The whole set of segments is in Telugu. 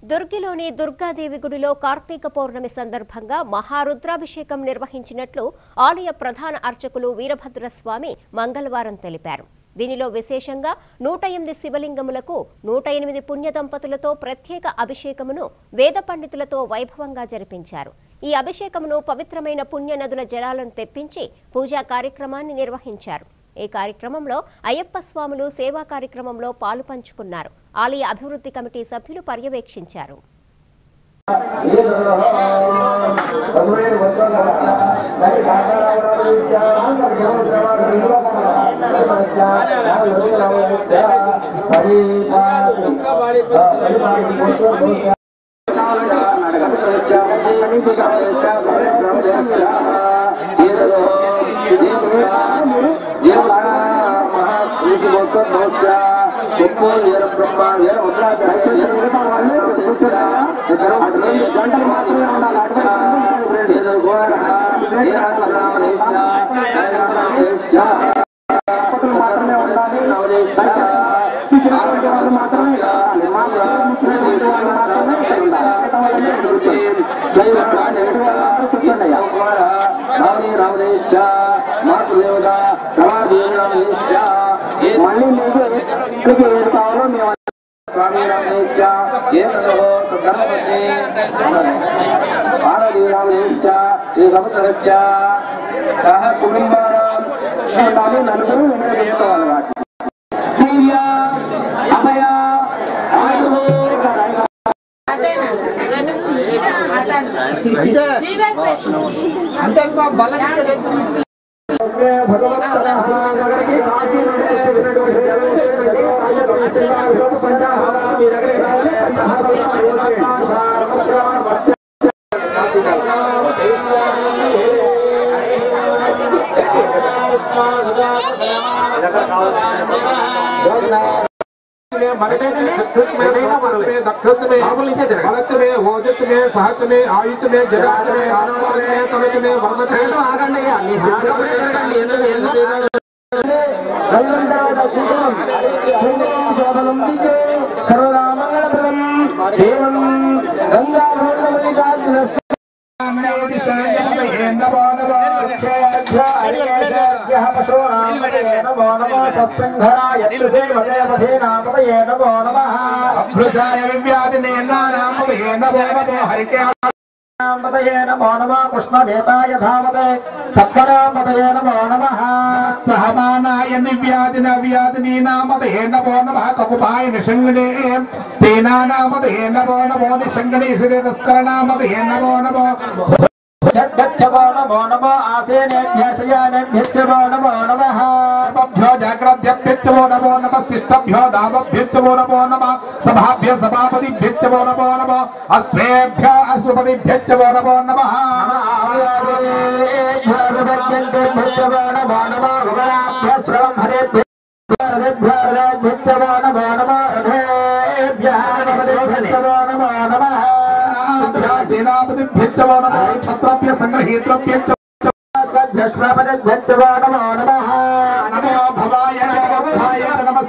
దుర్గిలోని దుర్గాదేవి గుడిలో కార్తీక పౌర్ణమి సందర్భంగా మహారుద్రాభిషేకం నిర్వహించినట్లు ఆలయ ప్రధాన అర్చకులు వీరభద్రస్వామి మంగళవారం తెలిపారు దీనిలో విశేషంగా నూట ఎనిమిది శివలింగములకు నూట ఎనిమిది పుణ్య దంపతులతో ప్రత్యేక అభిషేకమును వేద పండితులతో వైభవంగా జరిపించారు ఈ అభిషేకమును పవిత్రమైన పుణ్య నదుల జలాలను తెప్పించి పూజా కార్యక్రమాన్ని నిర్వహించారు ఈ కార్యక్రమంలో అయ్యప్ప స్వాములు సేవా కార్యక్రమంలో పాలు పంచుకున్నారు ఆలయ అభివృద్ధి కమిటీ సభ్యులు పర్యవేక్షించారు గంటలు మాత్రమే ఉండాలి మాత్రమే ఉండాలి ఇచ్చినటువంటి వాళ్ళు మాత్రమే కావాలి. మాకు ఇచ్చినటువంటి వాళ్ళు మాత్రమే మళ్ళీ మీకు ఎక్కడికి ఏది కావాలో మేము స్వామి రామేశ ఏదో ధర్మపతి పార్వతీ రామేశ ఈ సముద్రస్య సహ కుటుంబానం ఉండాలి నలుగురు వెంట చెప్తారు వాటి ధైర్య అభయ ఆయువు భగవంతుడికి కాశీ నుండి వచ్చినటువంటి మీ దగ్గర में मरने में सत्युत में देना मरल में दक्षत में आमल नीचे देना गलत में ओजत में सहत में आयुष में जगत में आनंद में तमित में वर्मत में तो आगंడి అన్ని ఆగండి జరగండి ఎందుకు ఎందుకు సర్వరామంగళప్రదం దేవం గంగాభరణమల్లికార్జున నమో నమ కృష్ణదేతాయ ధామతే సత్వరామతయ నమో నమ సహమానాయ నివ్యాధిన వ్యాధిని నామదే నమో నమ కపుపాయ నిషంగణే స్థేనానామదే నమో నమో నిషంగణే శ్రీరస్కర నామదే నమో నమో యద్గచ్చవో నమో నమో ఆసేనేభ్యశయానేభ్యచ్చవో నమో నమః భ్యో జాగ్రత్యభ్యచ్చవో నమో నమస్తిష్టభ్యో దామభ్యచ్చవో నమో నమ సభాభ్య సభాపతిభ్యచ్చవో నమో నమ అశ్వేభ్య అశ్వపతిభ్యచ్చవో నమో నమ సేనాపతిభ్యచ్చవో నమ క్షత్రభ్య సంగ్రహీత్రభ్యచ్చ నమో భవాయ భవాయ నమస్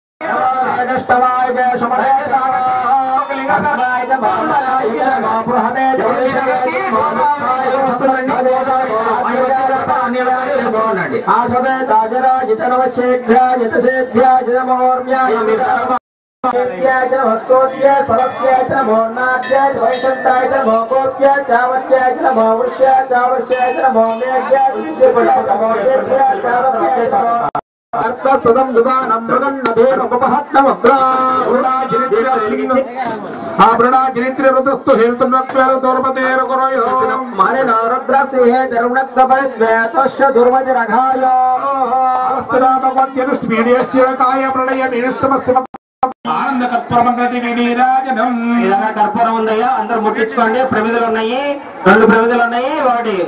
ఆసమే చాజరాజిత నమశేభ్యాజిత సేభ్యాజిత మహోర్మ్యాయ च वस्तोद्य सरस्य च मोन्नाद्य च वैशन्ताय च मोकोद्य चावत्य च नमो वृष्य चावृष्य च नमो मेघ्य विद्युपट नमो देभ्य चावत्य च అర్థస్తదం దుదానం ఆ వృణాచరిత్ర ఋతస్థు హేతునత్వేర దౌర్మతేర కురయో మారే నవరుద్రసేహే ధర్మణక్తపరిద్వేతస్య దుర్వజరఘాయ కాయ ప్రణయ నిరుష్టమస్య ఆనంద కర్పూరమంగళతి వినీరాజనం విధంగా కర్పూరం ఉందయ్యా అందరు ముట్టించుకోండి ప్రమిదలు ఉన్నాయి రెండు ప్రమిదలు ఉన్నాయి ఒకటి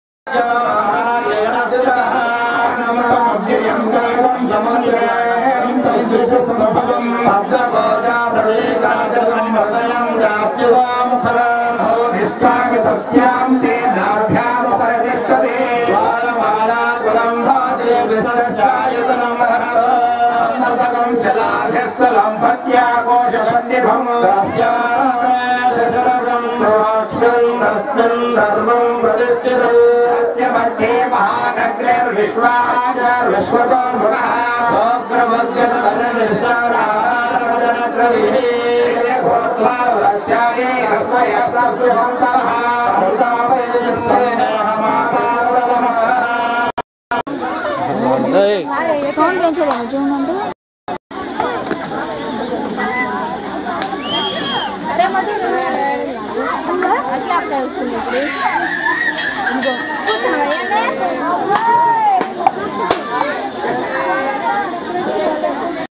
నిష్టాగతస్యాం తే నాభ్యాముపరితిష్టతే శ్రీకృష్ణస్యాయతనం అమృతకం శలాఘస్థలం భక్త్యాకోశ సన్నిభం తస్యాశరగం సాక్ష్యం తస్మిన్ ధర్మం ప్రతిష్ఠితం తస్య మధ్యే మహానగ్నిర్విశ్వాచ విశ్వతో భువః సోగ్రమగ్న తదనిష్టానారమదనగ్రవిః భూత్వా వశ్యాయే రస్మయ సస్యవంతః సంతాపయస్సేహమాపాదమః సౌండ్ పెంచలేము చూడండి అరే మధు అట్లా అట్లా వస్తుంది ఇప్పుడు ఇంకో కూర్చున్నావా